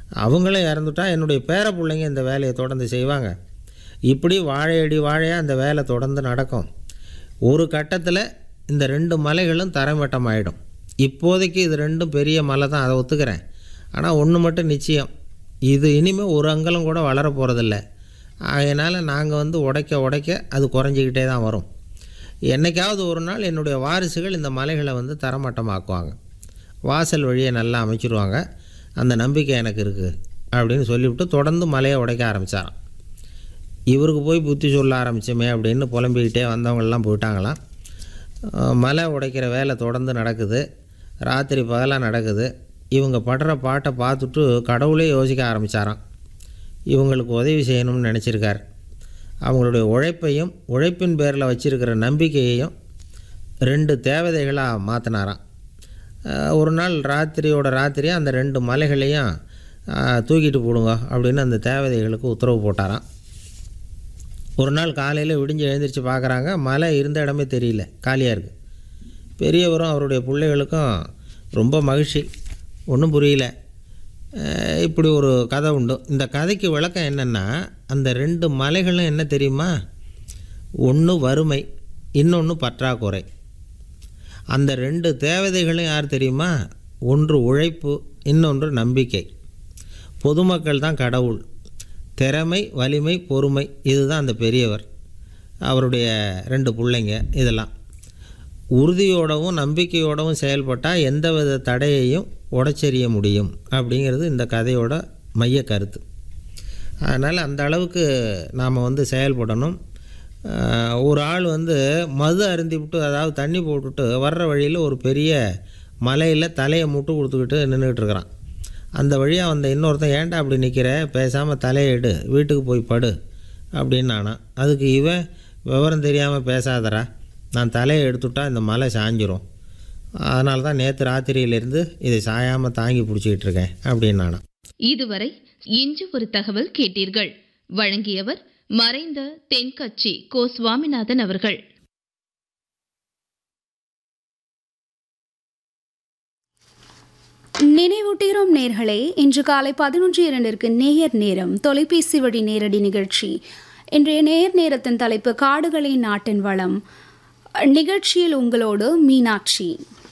அவங்களும் இறந்துட்டா என்னுடைய பேர பிள்ளைங்க இந்த வேலையை தொடர்ந்து செய்வாங்க இப்படி வாழையடி வாழையாக அந்த வேலை தொடர்ந்து நடக்கும் ஒரு கட்டத்தில் இந்த ரெண்டு மலைகளும் தரைமட்டம் ஆகிடும் இப்போதைக்கு இது ரெண்டும் பெரிய மலை தான் அதை ஒத்துக்கிறேன் ஆனால் ஒன்று மட்டும் நிச்சயம் இது இனிமேல் ஒரு அங்கலம் கூட வளர போகிறதில்ல அதனால் நாங்கள் வந்து உடைக்க உடைக்க அது குறைஞ்சிக்கிட்டே தான் வரும் என்னைக்காவது ஒரு நாள் என்னுடைய வாரிசுகள் இந்த மலைகளை வந்து தரமட்டமாக்குவாங்க வாசல் வழியை நல்லா அமைச்சிருவாங்க அந்த நம்பிக்கை எனக்கு இருக்குது அப்படின்னு சொல்லிவிட்டு தொடர்ந்து மலையை உடைக்க ஆரம்பித்தாராம் இவருக்கு போய் புத்தி சொல்ல ஆரம்பிச்சோமே அப்படின்னு புலம்பிக்கிட்டே வந்தவங்கெல்லாம் போயிட்டாங்களாம் அஹ் மலை உடைக்கிற வேலை தொடர்ந்து நடக்குது ராத்திரி பகலாக நடக்குது இவங்க படுற பாட்டை பார்த்துட்டு கடவுளே யோசிக்க ஆரம்பித்தாராம் இவங்களுக்கு உதவி செய்யணும்னு நினச்சிருக்கார் அவங்களுடைய உழைப்பையும் உழைப்பின் பேரில் வச்சிருக்கிற நம்பிக்கையையும் ரெண்டு தேவதைகளாக மாற்றினாராம் ஒரு நாள் ராத்திரியோட ராத்திரி அந்த ரெண்டு மலைகளையும் அஹ், தூக்கிட்டு போடுங்க அப்படின்னு அந்த தேவதைகளுக்கு உத்தரவு போட்டாராம் ஒரு நாள் காலையில் விடிஞ்சு எழுந்திரிச்சு பார்க்குறாங்க மலை இருந்த இடமே தெரியல காலியாக இருக்குது பெரியவரும் அவருடைய பிள்ளைகளுக்கும் ரொம்ப மகிழ்ச்சி ஒன்றும் புரியல அஹ் இப்படி ஒரு கதை உண்டு இந்த கதைக்கு விளக்கம் என்னென்னா அந்த ரெண்டு மலைகளும் என்ன தெரியுமா ஒன்று வறுமை இன்னொன்று பற்றாக்குறை அந்த ரெண்டு தேவதைகளும் யார் தெரியுமா ஒன்று உழைப்பு இன்னொன்று நம்பிக்கை பொதுமக்கள் தான் கடவுள் திறமை வலிமை பொறுமை இதுதான் அந்த பெரியவர் அவருடைய ரெண்டு பிள்ளைங்க இதெல்லாம் உறுதியோடவும் நம்பிக்கையோடவும் செயல்பட்டால் எந்தவித தடையையும் உடைச்செறிய முடியும் அப்படிங்கிறது இந்த கதையோட மைய கருத்து அதனால் அந்த அளவுக்கு நாம் வந்து செயல்படணும் ஆஹ் ஒரு ஆள் வந்து மது அருந்திவிட்டு அதாவது தண்ணி போட்டுட்டு வர்ற வழியில் ஒரு பெரிய மலையில் தலையை முட்டு கொடுத்துக்கிட்டு நின்றுக்கிட்டு இருக்கிறான் அந்த வழியாக வந்த இன்னொருத்தன் ஏன்டா அப்படி நிற்கிற பேசாமல் தலையை எடு வீட்டுக்கு போய் படு அப்படின்னு நானா அதுக்கு இவன் விவரம் தெரியாமல் பேசாதடா நான் தலையை எடுத்துட்டா இந்த மலை சாஞ்சிரும் அதனால தான் நேற்று ராத்திரியிலேருந்து இதை சாயாமல் தாங்கி பிடிச்சிக்கிட்டு இருக்கேன் அப்படின்னு நானா இதுவரை இன்று ஒரு தகவல் கேட்டீர்கள் வழங்கியவர் மறைந்த தென்கட்சி கோ சுவாமிநாதன் அவர்கள் நினைவூட்டுகிறோம் நேர்களே இன்று காலை பதினொன்று இரண்டிற்கு நேயர் நேரம் தொலைபேசி வழி நேரடி நிகழ்ச்சி இன்றைய நேர் நேரத்தின் தலைப்பு காடுகளின் நாட்டின் வளம் நிகழ்ச்சியில் உங்களோடு மீனாட்சி